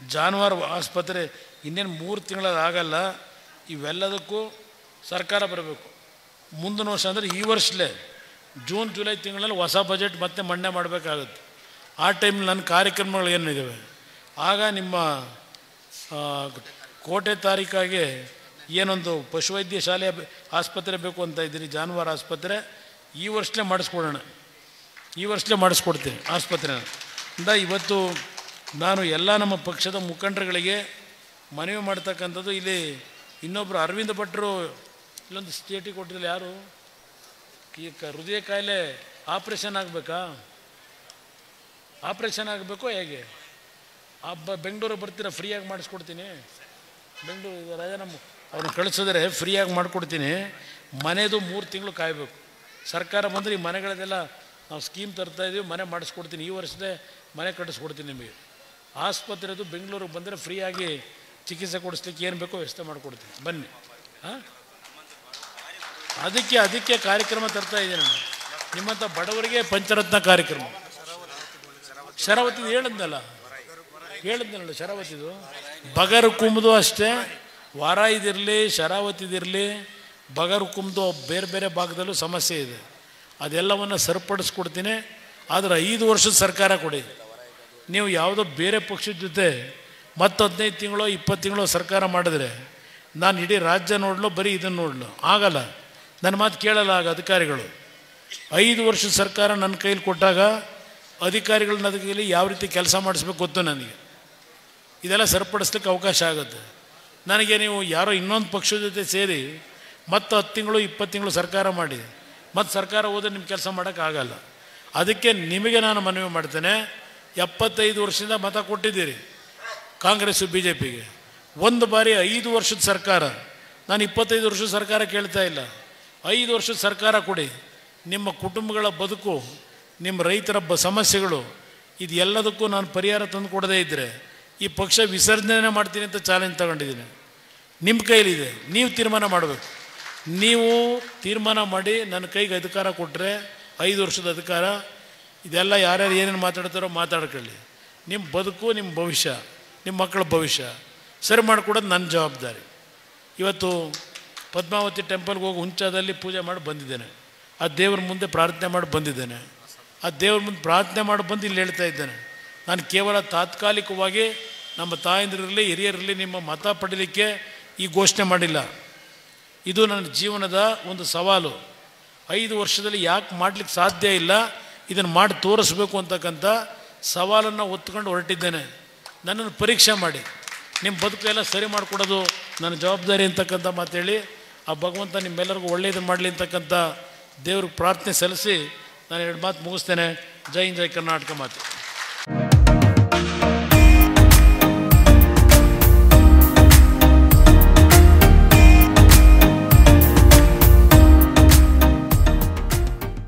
ಜಾನುವಾರು ಆಸ್ಪತ್ರೆ ಇನ್ನೇನು ಮೂರು ತಿಂಗಳಲ್ಲಿ ಆಗಲ್ಲ ಇವೆಲ್ಲದಕ್ಕೂ ಸರ್ಕಾರ ಬರಬೇಕು ಮುಂದಿನ ವರ್ಷ ಅಂದರೆ ಈ ವರ್ಷಲೇ ಜೂನ್ ಜುಲೈ ತಿಂಗಳಲ್ಲಿ ಹೊಸ ಬಜೆಟ್ ಮತ್ತೆ ಮಂಡನೆ ಮಾಡಬೇಕಾಗುತ್ತೆ ಆ ಟೈಮ್ನಲ್ಲಿ ನನ್ನ ಕಾರ್ಯಕ್ರಮಗಳು ಏನಿದ್ದಾವೆ ಆಗ ನಿಮ್ಮ ಆ, ಕೋಟೆ ತಾರೀಕಾಗೆ ಏನೊಂದು ಪಶುವೈದ್ಯ ಶಾಲೆ ಬೆ- ಆಸ್ಪತ್ರೆ ಬೇಕು ಅಂತ ಇದ್ದೀನಿ ಜಾನುವಾರು ಆಸ್ಪತ್ರೆ ಈ ವರ್ಷಲೇ ಮಾಡಿಸ್ಕೊಡೋಣ ಈ ವರ್ಷಲೇ ಮಾಡಿಸ್ಕೊಡ್ತೀನಿ ಆಸ್ಪತ್ರೆನ ಇಂದ ಇವತ್ತು ನಾನು ಎಲ್ಲ ನಮ್ಮ ಪಕ್ಷದ ಮುಖಂಡರುಗಳಿಗೆ ಮನವಿ ಮಾಡ್ತಕ್ಕಂಥದ್ದು ಇಲ್ಲಿ ಇನ್ನೊಬ್ಬರು ಅರವಿಂದ ಭಟ್ರು ಇಲ್ಲೊಂದು ಸ್ಟೇಟಿಗೆ ಕೊಟ್ಟಿಲ್ಲ ಯಾರು ಈ ಕ ಹೃದಯ ಕಾಯಿಲೆ ಆಪ್ರೇಷನ್ ಆಗಬೇಕಾ ಆಪ್ರೇಷನ್ ಆಗಬೇಕು ಹೇಗೆ ಹಬ್ಬ ಬೆಂಗಳೂರು ಬರ್ತೀರಾ ಫ್ರೀಯಾಗಿ ಮಾಡಿಸ್ಕೊಡ್ತೀನಿ ಬೆಂಗಳೂರು ಇದು ರಾಜನಮ್ಮ ಅವ್ರನ್ನ ಕಳಿಸಿದ್ರೆ ಫ್ರೀಯಾಗಿ ಮಾಡಿಕೊಡ್ತೀನಿ ಮನೆದು ಮೂರು ತಿಂಗಳು ಕಾಯಬೇಕು ಸರ್ಕಾರ ಬಂದರೆ ಈ ಮನೆಗಳದೆಲ್ಲ ನಾವು ಸ್ಕೀಮ್ ತರ್ತಾ ಇದ್ದೀವಿ ಮನೆ ಮಾಡಿಸ್ಕೊಡ್ತೀನಿ ಈ ವರ್ಷದೇ ಮನೆ ಕಟ್ಟಿಸ್ಕೊಡ್ತೀನಿ ನಿಮಗೆ ಆಸ್ಪತ್ರೆದು ಬೆಂಗಳೂರಿಗೆ ಬಂದರೆ ಫ್ರೀಯಾಗಿ ಚಿಕಿತ್ಸೆ ಕೊಡಿಸ್ಲಿಕ್ಕೆ ಏನು ಬೇಕೋ ವ್ಯವಸ್ಥೆ ಮಾಡಿಕೊಡ್ತೀನಿ ಬನ್ನಿ ಹಾಂ ಅದಕ್ಕೆ ಅದಕ್ಕೆ ಕಾರ್ಯಕ್ರಮ ತರ್ತಾ ಇದ್ದೀನಿ ನಾನು ನಿಮ್ಮಂಥ ಬಡವರಿಗೆ ಪಂಚರತ್ನ ಕಾರ್ಯಕ್ರಮ ಶರಾವತಿದು ಹೇಳಿದ್ನಲ್ಲ ಹೇಳಿದ್ನಲ್ಲ ಶರಾವತಿದು ಬಗರು ಕುಂಬುದು ಅಷ್ಟೇ ವಾರ ಇದಿರಲಿ ಶರಾವತಿದಿರಲಿ ಬಗರು ಕುಂಬುದು ಬೇರೆ ಬೇರೆ ಭಾಗದಲ್ಲೂ ಸಮಸ್ಯೆ ಇದೆ ಅದೆಲ್ಲವನ್ನು ಸರಿಪಡಿಸ್ಕೊಡ್ತೀನಿ ಆದರೆ ಐದು ವರ್ಷದ ಸರ್ಕಾರ ಕೊಡಿ ನೀವು ಯಾವುದೋ ಬೇರೆ ಪಕ್ಷದ ಜೊತೆ ಮತ್ತೆ ಹದಿನೈದು ತಿಂಗಳು ಇಪ್ಪತ್ತು ತಿಂಗಳು ಸರ್ಕಾರ ಮಾಡಿದ್ರೆ ನಾನು ಇಡೀ ರಾಜ್ಯ ನೋಡಲು ಬರೀ ಇದನ್ನು ನೋಡಲು ಆಗಲ್ಲ ನನ್ನ ಮಾತು ಕೇಳಲ್ಲ ಆಗ ಅಧಿಕಾರಿಗಳು ಐದು ವರ್ಷದ ಸರ್ಕಾರ ನನ್ನ ಕೈಲಿ ಕೊಟ್ಟಾಗ ಅಧಿಕಾರಿಗಳನ್ನ ಅದಕ್ಕೆ ಯಾವ ರೀತಿ ಕೆಲಸ ಮಾಡಿಸ್ಬೇಕು ಗೊತ್ತು ನನಗೆ ಇದೆಲ್ಲ ಸರಿಪಡಿಸ್ಲಿಕ್ಕೆ ಅವಕಾಶ ಆಗುತ್ತೆ ನನಗೆ ನೀವು ಯಾರೋ ಇನ್ನೊಂದು ಪಕ್ಷದ ಜೊತೆ ಸೇರಿ ಮತ್ತೆ ಹತ್ತು ತಿಂಗಳು ಇಪ್ಪತ್ತು ತಿಂಗಳು ಸರ್ಕಾರ ಮಾಡಿ ಮತ್ತು ಸರ್ಕಾರ ಹೋದ್ರೆ ನಿಮ್ಮ ಕೆಲಸ ಮಾಡೋಕ್ಕಾಗಲ್ಲ ಅದಕ್ಕೆ ನಿಮಗೆ ನಾನು ಮನವಿ ಮಾಡ್ತೇನೆ ಎಪ್ಪತ್ತೈದು ವರ್ಷದಿಂದ ಮತ ಕೊಟ್ಟಿದ್ದೀರಿ ಕಾಂಗ್ರೆಸ್ಸು ಬಿ ಜೆ ಪಿಗೆ ಒಂದು ಬಾರಿ ಐದು ವರ್ಷದ ಸರ್ಕಾರ ನಾನು ಇಪ್ಪತ್ತೈದು ವರ್ಷದ ಸರ್ಕಾರ ಕೇಳ್ತಾ ಇಲ್ಲ ಐದು ವರ್ಷದ ಸರ್ಕಾರ ಕೊಡಿ ನಿಮ್ಮ ಕುಟುಂಬಗಳ ಬದುಕು ನಿಮ್ಮ ರೈತರ ಬ ಸಮಸ್ಯೆಗಳು ಇದು ಎಲ್ಲದಕ್ಕೂ ನಾನು ಪರಿಹಾರ ತಂದು ಕೊಡದೇ ಇದ್ದರೆ ಈ ಪಕ್ಷ ವಿಸರ್ಜನೆ ಮಾಡ್ತೀನಿ ಅಂತ ಚಾಲೆಂಜ್ ತಗೊಂಡಿದ್ದೀನಿ ನಿಮ್ಮ ಕೈಲಿದೆ ನೀವು ತೀರ್ಮಾನ ಮಾಡಬೇಕು ನೀವು ತೀರ್ಮಾನ ಮಾಡಿ ನನ್ನ ಕೈಗೆ ಅಧಿಕಾರ ಕೊಟ್ಟರೆ ಐದು ವರ್ಷದ ಅಧಿಕಾರ ಇದೆಲ್ಲ ಯಾರ್ಯಾರು ಏನೇನು ಮಾತಾಡ್ತಾರೋ ಮಾತಾಡ್ಕೊಳ್ಳಿ ನಿಮ್ಮ ಬದುಕು ನಿಮ್ಮ ಭವಿಷ್ಯ ನಿಮ್ಮ ಮಕ್ಕಳ ಭವಿಷ್ಯ ಸರಿ ಮಾಡಿಕೊಡೋದು ನನ್ನ ಜವಾಬ್ದಾರಿ ಇವತ್ತು ಪದ್ಮಾವತಿ ಟೆಂಪಲ್ಗೆ ಹೋಗಿ ಹುಂಚಾದಲ್ಲಿ ಪೂಜೆ ಮಾಡಿ ಬಂದಿದ್ದೇನೆ ಆ ದೇವ್ರ ಮುಂದೆ ಪ್ರಾರ್ಥನೆ ಮಾಡಿ ಬಂದಿದ್ದೇನೆ ಆ ದೇವ್ರ ಮುಂದೆ ಪ್ರಾರ್ಥನೆ ಮಾಡಿ ಬಂದು ಇಲ್ಲಿ ಹೇಳ್ತಾ ಇದ್ದೇನೆ ನಾನು ಕೇವಲ ತಾತ್ಕಾಲಿಕವಾಗಿ ನಮ್ಮ ತಾಯಂದಿರಲಿ ಹಿರಿಯರಲ್ಲಿ ನಿಮ್ಮ ಮತ ಪಡೀಲಿಕ್ಕೆ ಈ ಘೋಷಣೆ ಮಾಡಿಲ್ಲ ಇದು ನನ್ನ ಜೀವನದ ಒಂದು ಸವಾಲು ಐದು ವರ್ಷದಲ್ಲಿ ಯಾಕೆ ಮಾಡಲಿಕ್ಕೆ ಸಾಧ್ಯ ಇಲ್ಲ ಇದನ್ನು ಮಾಡಿ ತೋರಿಸ್ಬೇಕು ಅಂತಕ್ಕಂಥ ಸವಾಲನ್ನು ಹೊತ್ಕೊಂಡು ಹೊರಟಿದ್ದೇನೆ ನನ್ನನ್ನು ಪರೀಕ್ಷೆ ಮಾಡಿ ನಿಮ್ಮ ಬದುಕೆಲ್ಲ ಸರಿ ಮಾಡಿಕೊಡೋದು ನನ್ನ ಜವಾಬ್ದಾರಿ ಅಂತಕ್ಕಂಥ ಮಾತೇಳಿ ಆ ಭಗವಂತ ನಿಮ್ಮೆಲ್ಲರಿಗೂ ಒಳ್ಳೆಯದನ್ನು ಮಾಡಲಿ ಅಂತಕ್ಕಂಥ ದೇವ್ರಿಗೆ ಪ್ರಾರ್ಥನೆ ಸಲ್ಲಿಸಿ ನಾನು ಎರಡು ಮಾತು ಮುಗಿಸ್ತೇನೆ ಜೈ ಹಿಂದ್ ಜೈ ಕರ್ನಾಟಕ ಮಾತು